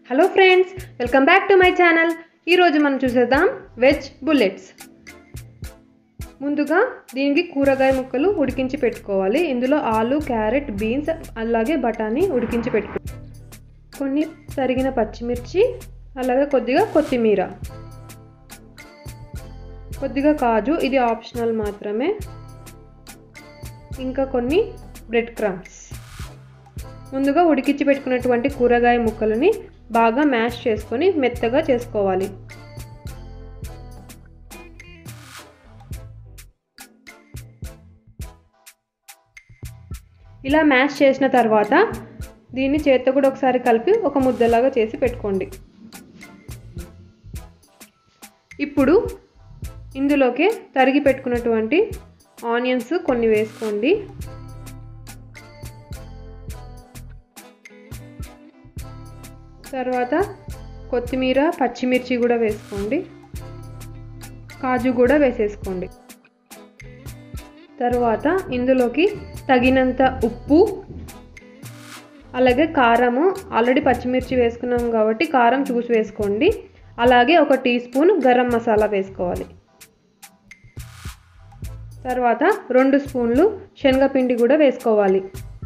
hello friends welcome back to my channel ఈరోజు మనం చూసేద్దాం వెజ్ బుల్లెట్స్ ముందుగా దీనికి కూరగాయ ముక్కలు ఉడికించి పెట్టుకోవాలి ఇందులో ఆలు క్యారెట్ బీన్స్ అలాగే బఠానీ ఉడికించి పెట్టుకో కొన్ని తరిగిన పచ్చిమిర్చి అలాగే కొద్దిగా కొత్తిమీర కొద్దిగా కాజు ఇది ఆప్షనల్ మాత్రమే ఇంకా కొన్ని బ్రెడ్ క్రమ్స్ ముందుగా ఉడికించి పెట్టుకున్నటువంటి కూరగాయ ముక్కలని బాగా మ్యాష్ చేసుకొని మెత్తగా చేసుకోవాలి ఇలా మ్యాష్ చేసిన తర్వాత దీన్ని చేత్తో కూడా ఒకసారి కలిపి ఒక ముద్దలాగా చేసి పెట్టుకోండి ఇప్పుడు ఇందులోకి తరిగి పెట్టుకున్నటువంటి ఆనియన్స్ కొన్ని వేసుకోండి తర్వాత కొత్తిమీర పచ్చిమిర్చి కూడా వేసుకోండి కాజు కూడా వేసేసుకోండి తర్వాత ఇందులోకి తగినంత ఉప్పు అలాగే కారము ఆల్రెడీ పచ్చిమిర్చి వేసుకున్నాం కాబట్టి కారం చూసి వేసుకోండి అలాగే ఒక టీ స్పూన్ గరం మసాలా వేసుకోవాలి తర్వాత రెండు స్పూన్లు శనగపిండి కూడా వేసుకోవాలి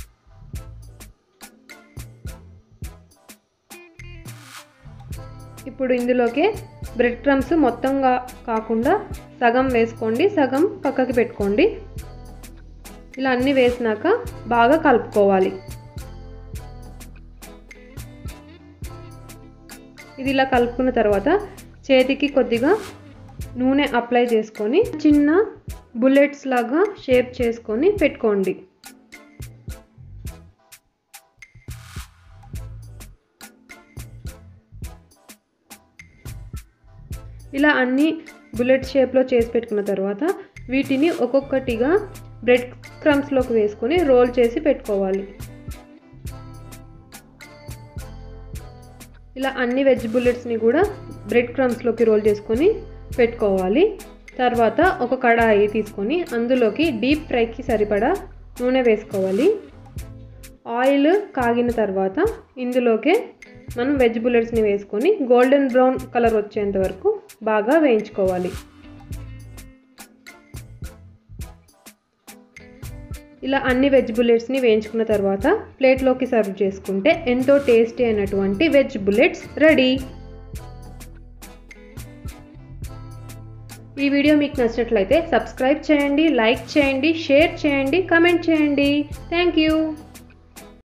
ఇప్పుడు ఇందులోకి బ్రెడ్ క్రమ్స్ మొత్తంగా కాకుండా సగం వేసుకోండి సగం పక్కకి పెట్టుకోండి ఇలా అన్నీ వేసినాక బాగా కలుపుకోవాలి ఇది ఇలా కలుపుకున్న తర్వాత చేతికి కొద్దిగా నూనె అప్లై చేసుకొని చిన్న బుల్లెట్స్ లాగా షేప్ చేసుకొని పెట్టుకోండి ఇలా అన్ని బుల్లెట్ షేప్లో చేసి పెట్టుకున్న తర్వాత వీటిని ఒక్కొక్కటిగా బ్రెడ్ క్రమ్స్లోకి వేసుకొని రోల్ చేసి పెట్టుకోవాలి ఇలా అన్ని వెజ్ బుల్లెట్స్ని కూడా బ్రెడ్ క్రమ్స్లోకి రోల్ చేసుకొని పెట్టుకోవాలి తర్వాత ఒక కడాయి తీసుకొని అందులోకి డీప్ ఫ్రైకి సరిపడా నూనె వేసుకోవాలి ఆయిల్ కాగిన తర్వాత ఇందులోకే మనం వెజ్ బుల్లెట్స్ని వేసుకొని గోల్డెన్ బ్రౌన్ కలర్ వచ్చేంత వరకు బాగా వేయించుకోవాలి ఇలా అన్ని వెజ్ బుల్లెట్స్ని వేయించుకున్న తర్వాత ప్లేట్లోకి సర్వ్ చేసుకుంటే ఎంతో టేస్టీ అయినటువంటి వెజ్ బుల్లెట్స్ రెడీ ఈ వీడియో మీకు నచ్చినట్లయితే సబ్స్క్రైబ్ చేయండి లైక్ చేయండి షేర్ చేయండి కమెంట్ చేయండి థ్యాంక్ యూ